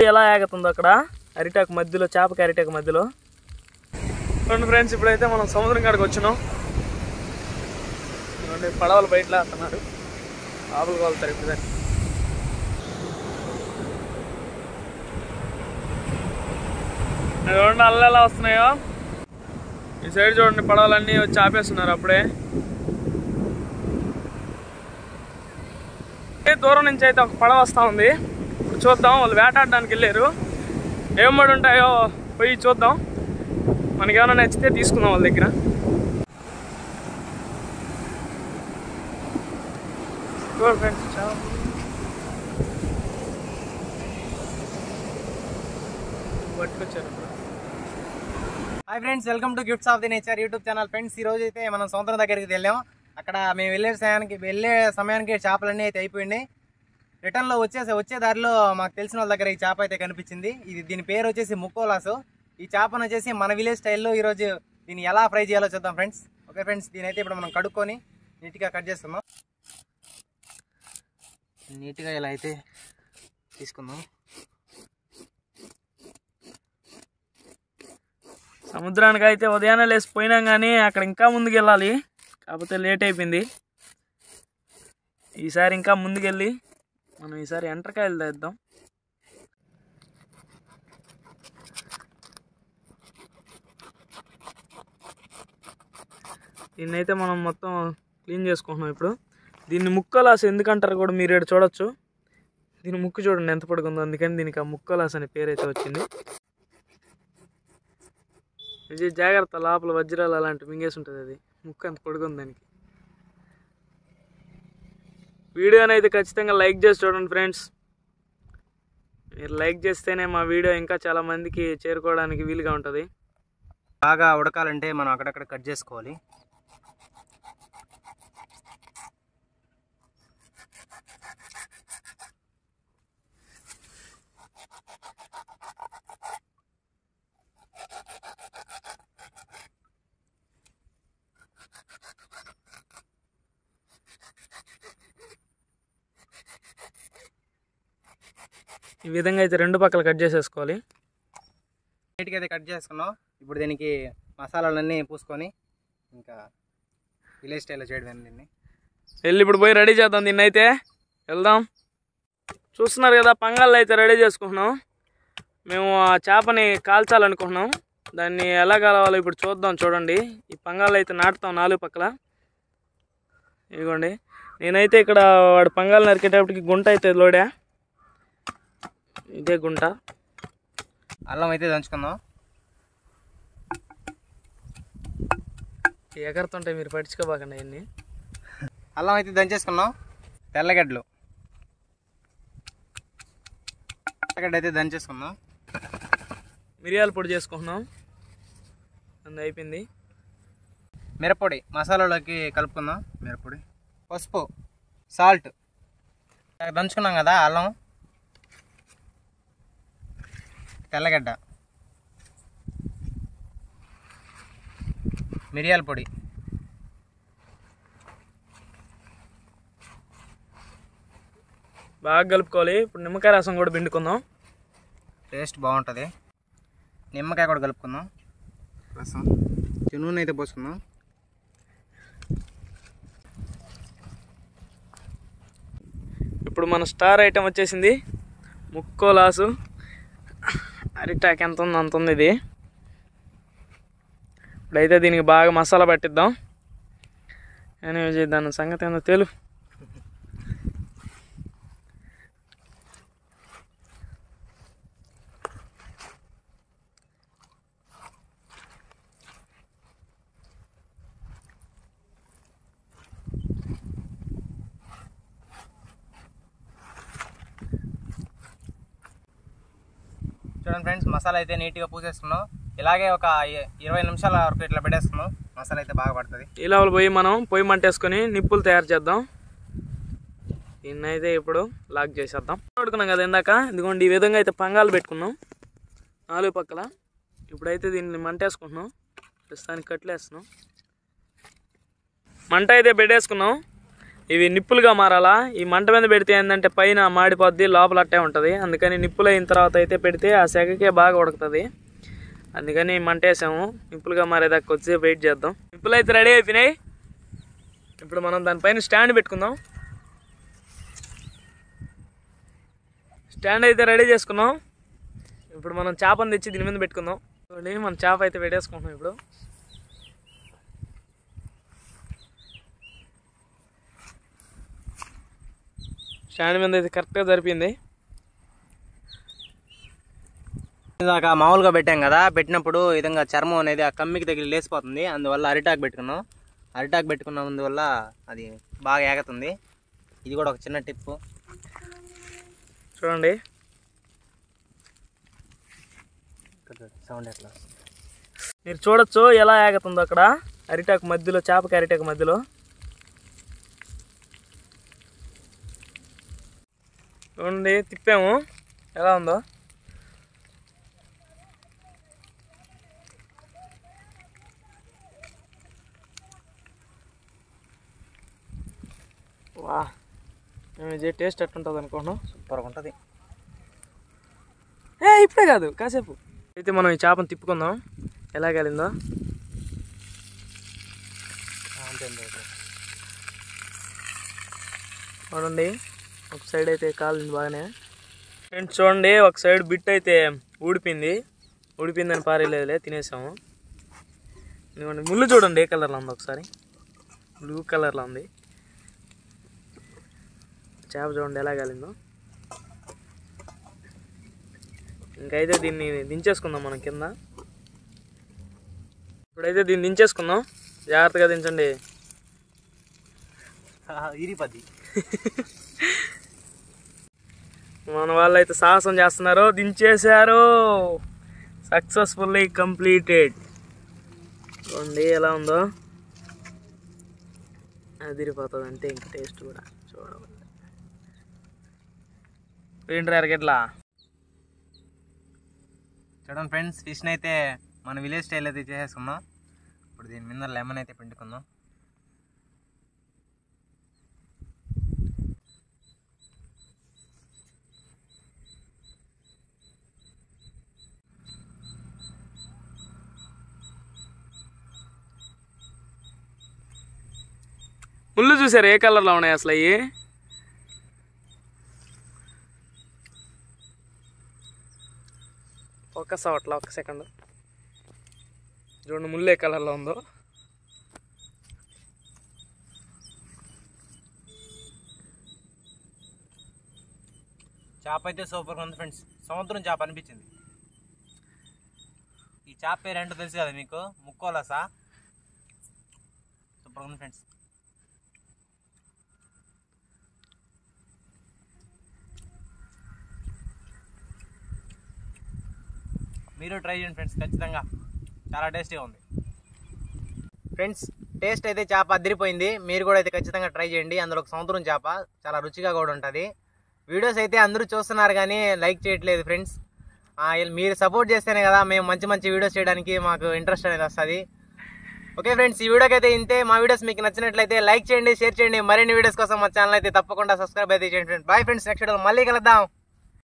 ఎలా ఆగుతుందో అక్కడ అరిటాకు మధ్యలో చేపకి అరిటాకు మధ్యలో రెండు ఫ్రెండ్స్ ఇప్పుడైతే మనం సముద్రం కాడికి వచ్చినాం ఇదిగోండి పడవలు బయట లేస్తున్నారు ఆవులు కోలుతారు ఇప్పుడు దాన్ని చూడండి అల్ల ఎలా వస్తున్నాయో ఈ సైడ్ చూడండి పడవలన్నీ వచ్చి ఆపేస్తున్నారు అప్పుడే ఏ దూరం నుంచి అయితే ఒక పడవ వస్తూ ఉంది ఇప్పుడు చూద్దాం వాళ్ళు వేటాడడానికి వెళ్ళారు ఏం పడి ఉంటాయో పోయి చూద్దాం మనకి ఏమైనా నచ్చితే తీసుకుందాం వాళ్ళ దగ్గర చూడండి ఫ్రెండ్స్ చాలా పట్టుకొచ్చారు hi friends welcome to gifts of the nature YouTube channel friends ఈ రోజు అయితే మనం సముద్రం దగ్గరికి వెళ్ళాం అక్కడ మేము వెళ్ళే సమయానికి వెళ్ళే సమయానికి చేపలన్నీ అయితే అయిపోయినాయి రిటర్న్ లో వచ్చే వచ్చే దారిలో మాకు తెలిసిన వాళ్ళ దగ్గర ఈ చేప అయితే కనిపించింది ఇది దీని పేరు వచ్చేసి ముక్కోలాసు ఈ చేపను వచ్చేసి మన విలేజ్ స్టైల్లో ఈరోజు దీన్ని ఎలా ఫ్రై చేయాలో చూద్దాం ఫ్రెండ్స్ ఓకే ఫ్రెండ్స్ దీని అయితే ఇప్పుడు మనం కడుక్కొని నీట్గా కట్ చేస్తున్నాం నీట్గా ఇలా అయితే తీసుకుందాం సముద్రానికి అయితే ఉదయాన్నే లేచి పోయినాం కానీ అక్కడ ఇంకా ముందుకు వెళ్ళాలి కాకపోతే లేట్ అయిపోయింది ఈసారి ఇంకా ముందుకెళ్ళి మనం ఈసారి ఎంటకాయలు తెద్దాం దీన్ని అయితే మనం మొత్తం క్లీన్ చేసుకుంటున్నాం ఇప్పుడు దీన్ని ముక్కలాస్ ఎందుకంటారు కూడా మీరు ఇక్కడ చూడొచ్చు దీని ముక్కు చూడండి ఎంత పొడుగుందో అందుకని దీనికి ఆ ముక్కలాస్ అనే పేరు అయితే వచ్చింది విజయ్ జాగ్రత్త లోపల వజ్రాలు అలాంటి మింగేసి ఉంటుంది అది ముక్కు అంత పొడుగుంది దానికి వీడియోని అయితే ఖచ్చితంగా లైక్ చేసి చూడండి ఫ్రెండ్స్ మీరు లైక్ చేస్తేనే మా వీడియో ఇంకా చాలా మందికి చేరుకోవడానికి వీలుగా ఉంటుంది బాగా ఉడకాలంటే మనం అక్కడక్కడ కట్ చేసుకోవాలి ఈ విధంగా అయితే రెండు పక్కల కట్ చేసేసుకోవాలి నీట్గా అయితే కట్ చేసుకున్నాం ఇప్పుడు దీనికి మసాలాలన్నీ పూసుకొని ఇంకా విలేజ్ స్టైల్లో చేయడం దీన్ని వెళ్ళి ఇప్పుడు పోయి రెడీ చేద్దాం దీన్ని అయితే వెళ్దాం చూస్తున్నారు కదా పంగాళ్ళు అయితే రెడీ చేసుకుంటున్నాం మేము ఆ చేపని కాల్చాలనుకుంటున్నాం దాన్ని ఎలా కాలవాలో ఇప్పుడు చూద్దాం చూడండి ఈ పంగాళ్ళు అయితే నాటుతాం నాలుగు పక్కల ఇదిగోండి నేనైతే ఇక్కడ వాడు పంగాలు నరికేటప్పటికి గుంట అయితే లోడా ఇదే గుంట అల్లం అయితే దంచుకుందాం ఎగరుతుంటాయి మీరు పట్టించుకోబాకండి అవన్నీ అల్లం అయితే దంచేసుకున్నాం తెల్లగడ్డలు తెల్లగడ్డ అయితే దంచేసుకుందాం మిరియాల పొడి చేసుకుంటున్నాం అందు అయిపోయింది మిరప్పొడి మసాలాలోకి కలుపుకుందాం మిరప్పొడి పసుపు సాల్ట్ దంచుకున్నాం కదా అల్లం తెల్లగడ్డ మిరియాల పొడి బాగా కలుపుకోవాలి ఇప్పుడు నిమ్మకాయ రసం కూడా పిండుకుందాం టేస్ట్ బాగుంటుంది నిమ్మకాయ కూడా కలుపుకుందాం రసం నూనె అయితే పోసుకుందాం ఇప్పుడు మన స్టార్ ఐటెం వచ్చేసింది ముక్కో లాసు అరిటాక్ ఎంత ఉంది అంత ఉంది ఇది ఇప్పుడైతే దీనికి బాగా మసాలా పట్టిద్దాం అని విజయ్ దాని సంగతి ఏందో తెలు చూడండి ఫ్రెండ్స్ మసాలా అయితే నీట్గా పూసేస్తున్నాం ఇలాగే ఒక ఇ- ఇరవై నిమిషాల వరకు ఇట్లా పెట్టేస్తున్నాం మసాలా అయితే బాగా పడుతుంది ఈ లెవెల్ పోయి మనం పొయ్యి మంటేసుకొని నిప్పులు తయారు చేద్దాం దీన్ని అయితే ఇప్పుడు లాక్ చేసేద్దాం పడుకున్నాం కదా ఇందాక ఇదిగోండి ఈ విధంగా అయితే పంగాలు పెట్టుకున్నాం నాలుగు పక్కల ఇప్పుడైతే దీన్ని మంటేసుకుంటున్నాం ప్రస్తుతానికి కట్లేస్తున్నాం మంట అయితే పెట్టేసుకున్నాం ఇవి నిప్పులుగా మారాలా ఈ మంట మీద పెడితే ఏంటంటే పైన మాడిపోద్ది లోపల అట్టే ఉంటుంది అందుకని నిప్పులు అయిన తర్వాత అయితే పెడితే ఆ సెగకే బాగా ఉడుకుతుంది అందుకని మంట వేసాము నిప్పులుగా మారేదాకా కొద్దిసేపు వెయిట్ చేద్దాం నిప్పులు అయితే రెడీ అయిపోయినాయి ఇప్పుడు మనం దానిపైన స్టాండ్ పెట్టుకుందాం స్టాండ్ అయితే రెడీ చేసుకున్నాం ఇప్పుడు మనం చేపను తెచ్చి దీని మీద పెట్టుకుందాం చూడండి మనం చేప అయితే పెట్టేసుకుంటున్నాం ఇప్పుడు స్టాండ్ మీద అయితే కరెక్ట్గా సరిపోయింది ఇందాక మామూలుగా పెట్టాం కదా పెట్టినప్పుడు ఈ విధంగా చర్మం అనేది ఆ కమ్మికి తగిలి లేసిపోతుంది అందువల్ల అరిటాక్ పెట్టుకున్నాం అరిటాక్ పెట్టుకున్నందువల్ల అది బాగా ఏగుతుంది ఇది కూడా ఒక చిన్న టిప్ చూడండి సౌండ్ ఎట్లా వస్తుంది? మీరు చూడొచ్చు ఎలా ఆగుతుందో అక్కడ అరిటాకు మధ్యలో చేపకి అరిటాకు మధ్యలో చూడండి తిప్పాము ఎలా ఉందో వా మేము ఇది టేస్ట్ ఎట్లుంటుంది అనుకోను సూపర్గా ఉంటుంది ఏ ఇప్పుడే కాదు కాసేపు అయితే మనం ఈ చేపను తిప్పుకుందాం ఎలా కాలిందో అంతే అంతే అంతే. చూడండి ఒక సైడ్ అయితే కాలింది బాగానే ఫ్రెండ్స్ చూడండి ఒక సైడ్ బిట్ అయితే ఊడిపోయింది ఊడిపోయిందని పారేయలేదులే తినేసాము ఇదిగోండి ముళ్ళు చూడండి ఏ కలర్లో ఉంది ఒకసారి బ్లూ కలర్లో ఉంది చేప చూడండి ఎలా కాలిందో ఇంకైతే దీన్ని దించేసుకుందాం మనం కింద ఇప్పుడైతే దీన్ని దించేసుకుందాం జాగ్రత్తగా దించండి ఆ, ఇరిపది మన వాళ్ళు అయితే సాహసం చేస్తున్నారు దించేశారు సక్సెస్ఫుల్లీ కంప్లీటెడ్ చూడండి ఎలా ఉందో అదిరిపోతుంది అంటే ఇంక టేస్ట్ కూడా చూడవాలి ఏంటి ఎరగట్లా చూడండి ఫ్రెండ్స్ ఫిష్ని అయితే మన విలేజ్ స్టైల్ అయితే చేసేసుకున్నాం ఇప్పుడు దీని మీద లెమన్ అయితే పిండుకుందాం ముళ్ళు చూసారు ఏ కలర్లో ఉన్నాయి అసలు అవి ఫోకస్ అవ్వట్లా ఒక్క సెకండ్ చూడండి ముళ్ళు ఏ కలర్లో ఉందో చేప అయితే సూపర్గా ఉంది ఫ్రెండ్స్ సముద్రం చేప అనిపించింది ఈ చేప పేరు ఏంటో తెలుసు కదా మీకు ముక్కోలసా సూపర్గా ఉంది ఫ్రెండ్స్ మీరు ట్రై చేయండి ఫ్రెండ్స్ ఖచ్చితంగా చాలా టేస్టీగా ఉంది ఫ్రెండ్స్ టేస్ట్ అయితే చేప అదిరిపోయింది మీరు కూడా అయితే ఖచ్చితంగా ట్రై చేయండి అందులో ఒక సముద్రం చేప చాలా రుచిగా కూడా ఉంటుంది వీడియోస్ అయితే అందరూ చూస్తున్నారు కానీ లైక్ చేయట్లేదు ఫ్రెండ్స్ మీరు సపోర్ట్ చేస్తేనే కదా మేము మంచి మంచి వీడియోస్ చేయడానికి మాకు ఇంట్రెస్ట్ అనేది వస్తుంది ఓకే ఫ్రెండ్స్ ఈ వీడియోకి అయితే ఇంతే మా వీడియోస్ మీకు నచ్చినట్లయితే లైక్ చేయండి షేర్ చేయండి మరిన్ని వీడియోస్ కోసం మా ఛానల్ అయితే తప్పకుండా సబ్స్క్రైబ్ అయితే చేయండి friends bye friends next video మళ్ళీ కలుద్దాం